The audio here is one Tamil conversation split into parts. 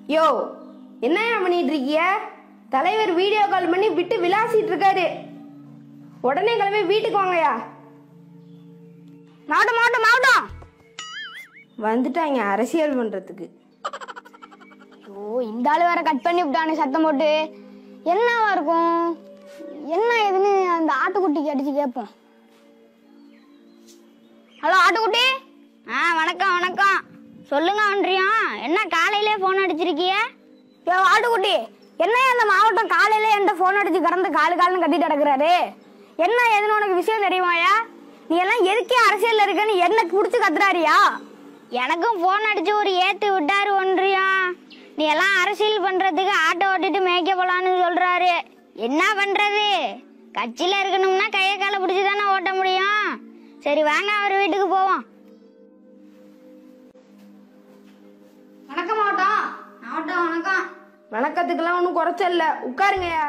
யோ என்னய்யா பண்ணிட்டு இருக்கிய தலைவர் வீடியோ கால் பண்ணி விட்டு விளாசிட்டு இருக்காரு உடனே கிளம்பி வீட்டுக்கு வாங்கய்யா மாவட்டம் மாவட்டம் மாவட்டம் வந்துட்டாங்க அரசியல் பண்றதுக்கு ஓ இந்த ஆளு வேற கட் பண்ணி விட்டானே சத்தம் போட்டு என்னவா இருக்கும் என்ன ஏதுன்னு அந்த ஆட்டுக்குட்டிக்கு அடிச்சு கேட்போம் ஹலோ ஆட்டுக்குட்டி ஆ வணக்கம் வணக்கம் சொல்லுங்க ஒன்றியம் என்ன காலையிலே ஃபோன் அடிச்சிருக்கிய ஏ ஆட்டுக்குட்டி என்ன அந்த மாவட்டம் காலையில என்கிட்ட ஃபோன் அடிச்சு கறந்து காலு காலுன்னு கட்டிட்டு கிடக்குறாரு என்ன ஏதுன்னு உனக்கு விஷயம் தெரியுமாயா நீ எல்லாம் எதுக்கே அரசியல்ல இருக்கன்னு என்ன புடிச்சு கத்துறாரியா எனக்கும் ஃபோன் அடிச்சு ஒரு ஏத்து விட்டாரு ஒன்றியம் நீ எல்லாம் அரசியல் பண்றதுக்கு ஆட்டோ ஓட்டிட்டு மேய்க்க போலான்னு சொல்றாரு என்ன பண்றது கட்சியில இருக்கணும்னா கையை காலை பிடிச்சி தானே ஓட்ட முடியும் சரி வாங்க அவர் வீட்டுக்கு போவோம் வணக்கம் மாவட்டம் மாவட்டம் வணக்கம் வணக்கத்துக்கெல்லாம் ஒன்றும் குறைச்சல்ல உட்காருங்கய்யா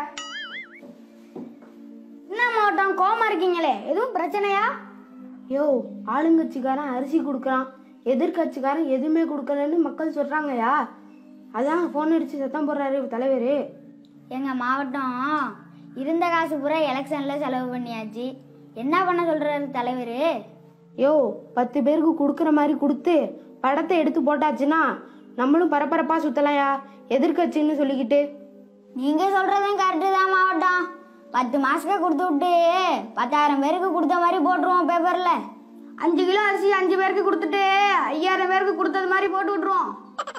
என்ன மாவட்டம் கோமா இருக்கீங்களே எதுவும் பிரச்சனையா யோ ஆளுங்கட்சிக்காரன் அரிசி கொடுக்குறான் எதிர்கட்சிக்காரன் எதுவுமே கொடுக்கலன்னு மக்கள் சொல்றாங்கய்யா அதான் ஃபோன் அடிச்சு சத்தம் போடுறாரு தலைவர் எங்க மாவட்டம் இருந்த காசு பூரா எலெக்ஷன்ல செலவு பண்ணியாச்சு என்ன பண்ண சொல்றாரு தலைவர் யோ பத்து பேருக்கு கொடுக்குற மாதிரி கொடுத்து படத்தை எடுத்து போட்டாச்சுன்னா நம்மளும் பரபரப்பா சுத்தலாம்யா எதிர்கட்சின்னு சொல்லிக்கிட்டு நீங்க சொல்றதும் கரெக்டு தான் மாவட்டம் பத்து மாசத்துக்கு கொடுத்து விட்டு பத்தாயிரம் பேருக்கு கொடுத்த மாதிரி போட்டுருவோம் பேப்பர்ல அஞ்சு கிலோ அரிசி அஞ்சு பேருக்கு கொடுத்துட்டு ஐயாயிரம் பேருக்கு கொடுத்தது மாதிரி போட்டு விட்டுருவோம்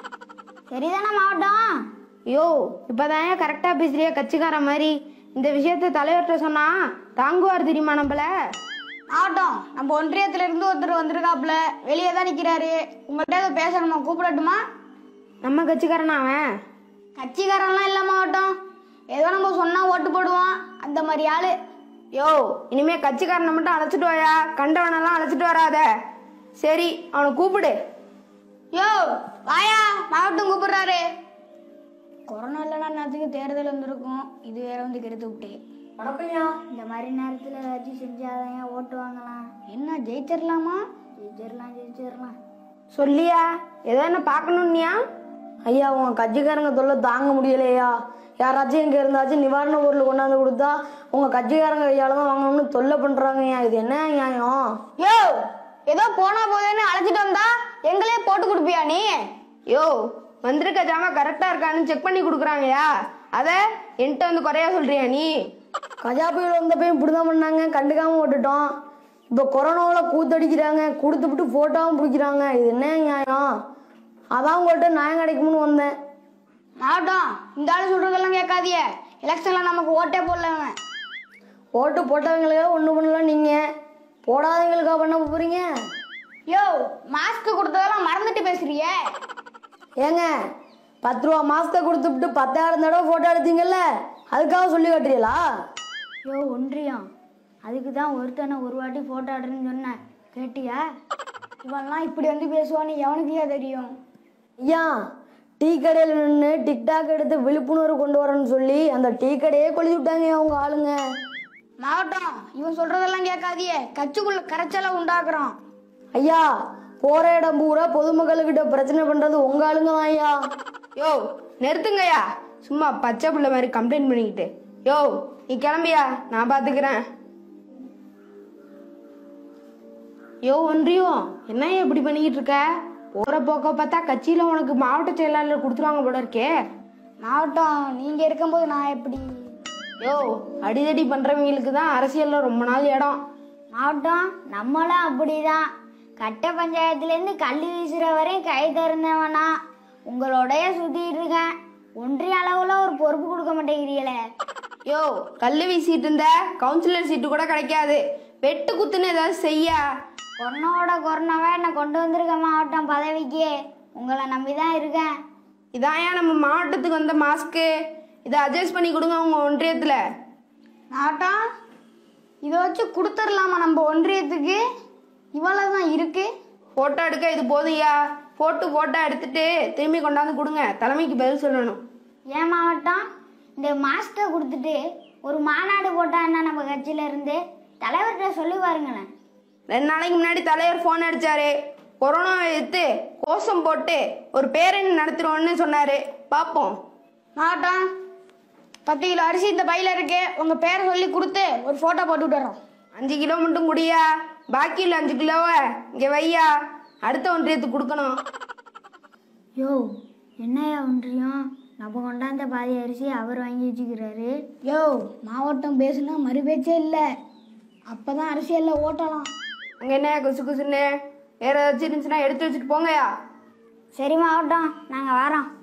சரிதானே மாவட்டம் யோ இப்பதான் கரெக்டா பேசுறியா கட்சிக்காரன் மாதிரி இந்த விஷயத்த தலைவர்கிட்ட சொன்னா தாங்குவார் தெரியுமா நம்மள மாவட்டம் நம்ம ஒன்றியத்துல இருந்து ஒருத்தர் வந்திருக்காப்ல வெளியே தான் நிக்கிறாரு உங்கள்கிட்ட ஏதோ பேசணுமா கூப்பிடட்டுமா நம்ம கட்சிக்காரனா அவன் கட்சிக்காரன்லாம் இல்ல மாவட்டம் ஏதோ நம்ம சொன்னா ஓட்டு போடுவான் அந்த மாதிரி ஆளு யோ இனிமே கட்சிக்காரனை மட்டும் அழைச்சிட்டு வாயா கண்டவனெல்லாம் அழைச்சிட்டு வராத சரி அவனை கூப்பிடு யோ வாயா மாவட்டம் கூப்பிடுறாரு கொரோனா இல்லைனா நேரத்துக்கு தேர்தல் வந்திருக்கும் இது வேற வந்து கெடுத்து விட்டு வணக்கம்யா இந்த மாதிரி நேரத்தில் ஏதாச்சும் செஞ்சாதான் ஓட்டு வாங்கலாம் என்ன ஜெயிச்சிடலாமா ஜெயிச்சிடலாம் ஜெயிச்சிடலாம் சொல்லியா ஏதோ என்ன பார்க்கணும்னியா ஐயா உங்க கட்சிக்காரங்க தொல்லை தாங்க முடியலையா யாராச்சும் இங்க இருந்தாச்சும் நிவாரண பொருள் கொண்டாந்து கொடுத்தா உங்க கட்சிக்காரங்க கையால தான் வாங்கணும்னு தொல்லை பண்றாங்கய்யா இது என்ன நியாயம் யோ ஏதோ போனா போதேன்னு அழைச்சிட்டு வந்தா எங்களே போட்டு கொடுப்பியா நீ யோ வந்திருக்க ஜாமா கரெக்டா இருக்கான்னு செக் பண்ணி கொடுக்குறாங்கயா அத என்கிட்ட வந்து குறையா சொல்றியா நீ கஜா புயல் வந்தப்பயும் இப்படிதான் பண்ணாங்க கண்டுக்காம விட்டுட்டோம் இப்போ கொரோனாவில் கூத்தடிக்கிறாங்க கொடுத்துவிட்டு ஃபோட்டோவும் பிடிக்கிறாங்க இது என்ன நியாயம் அதான் உங்கள்கிட்ட நியாயம் கிடைக்கும்னு வந்தேன் மாவட்டம் இந்த ஆளு சொல்றதெல்லாம் கேட்காதியே எலெக்ஷன்ல நமக்கு ஓட்டே போடல அவன் ஓட்டு போட்டவங்களுக்காக ஒன்றும் பண்ணல நீங்கள் போடாதவங்களுக்கா பண்ண போகிறீங்க யோ மாஸ்க் கொடுத்ததெல்லாம் மறந்துட்டு பேசுறியே ஏங்க பத்து ரூபா மாசத்தை கொடுத்துவிட்டு பத்தாயிரம் தடவை ஃபோட்டோ எடுத்தீங்கல்ல அதுக்காக சொல்லி காட்டுறீங்களா யோ ஒன்றியம் அதுக்கு தான் ஒருத்தனை ஒரு வாட்டி போட்டோ எடுன்னு சொன்னேன் கேட்டியா இவன்லாம் இப்படி வந்து பேசுவான்னு எவனுக்கு தெரியும் ஐயா டீ கடையில் நின்று டிக்டாக் எடுத்து விழிப்புணர்வு கொண்டு வரேன்னு சொல்லி அந்த டீ கடையே கொளுத்தி விட்டாங்க அவங்க ஆளுங்க மாவட்டம் இவன் சொல்றதெல்லாம் கேட்காதியே கட்சிக்குள்ள கரைச்சலை உண்டாக்குறான் ஐயா போற இடம் பூரா பொதுமக்களுக்கிட்ட பிரச்சனை பண்றது உங்க ஆளுங்க தான் ஐயா யோ நிறுத்துங்கய்யா சும்மா பச்சை பிள்ளை மாதிரி கம்ப்ளைண்ட் பண்ணிக்கிட்டு யோ நீ கிளம்பியா நான் பாத்துக்கிறேன் யோ ஒன்றியும் என்னய்யா இப்படி பண்ணிக்கிட்டு இருக்க போற போக்க பார்த்தா கட்சியில உனக்கு மாவட்ட செயலாளர் கொடுத்துருவாங்க போல இருக்கே மாவட்டம் நீங்க இருக்கும்போது நான் எப்படி யோ அடிதடி பண்றவங்களுக்கு தான் அரசியல்ல ரொம்ப நாள் இடம் மாவட்டம் நம்மளும் அப்படிதான் கட்ட பஞ்சாயத்துலேருந்து கல் வீசுற வரையும் கை திறந்தவனா உங்களோடய சுத்திட்டு இருக்கேன் ஒன்றிய அளவுல ஒரு பொறுப்பு கொடுக்க மாட்டேங்கிறீங்களே யோ கல்லு வீசிட்டு இருந்த கவுன்சிலர் சீட்டு கூட கிடைக்காது வெட்டு குத்துன்னு ஏதாவது செய்யா கொரோனாவோட கொரோனாவா என்னை கொண்டு வந்திருக்க மாவட்டம் பதவிக்கு உங்களை நம்பி தான் இருக்கேன் இதாயா நம்ம மாவட்டத்துக்கு வந்த மாஸ்க்கு இதை அட்ஜஸ்ட் பண்ணி கொடுங்க உங்க ஒன்றியத்துல மாவட்டம் இதை வச்சு கொடுத்துடலாமா நம்ம ஒன்றியத்துக்கு இவ்வளவு தான் இருக்கு போட்டோ எடுக்க இது போதும்யா போட்டு போட்டோ எடுத்துட்டு திரும்பி கொண்டாந்து கொடுங்க தலைமைக்கு பதில் சொல்லணும் ஏன் மாவட்டம் இந்த மாஸ்டரை கொடுத்துட்டு ஒரு மாநாடு போட்டா என்ன நம்ம கட்சியில இருந்து தலைவர்கிட்ட சொல்லி பாருங்களேன் ரெண்டு நாளைக்கு முன்னாடி தலைவர் ஃபோன் அடிச்சாரு கொரோனாவை எடுத்து கோஷம் போட்டு ஒரு பேரணி நடத்துறோம்னு சொன்னாரு பார்ப்போம் மாவட்டம் பத்து கிலோ அரிசி இந்த பையில இருக்கு உங்க பேரை சொல்லி கொடுத்து ஒரு போட்டோ போட்டு விட்டுறோம் அஞ்சு கிலோ மட்டும் குடியா பாக்கி உள்ள அஞ்சு கிலோவை இங்கே வையா அடுத்த ஒன்றியத்துக்கு கொடுக்கணும் யோ என்னையா ஒன்றியம் நம்ம கொண்டாந்த பாதி அரிசி அவர் வாங்கி வச்சுக்கிறாரு யோ மாவட்டம் பேசுனா மறு பேச்சே இல்லை அப்பதான் அரசியல்ல ஓட்டலாம் அங்கே என்ன குசு குசுன்னு வேற ஏதாச்சும் இருந்துச்சுன்னா எடுத்து வச்சுட்டு போங்கயா சரி மாவட்டம் நாங்கள் வரோம்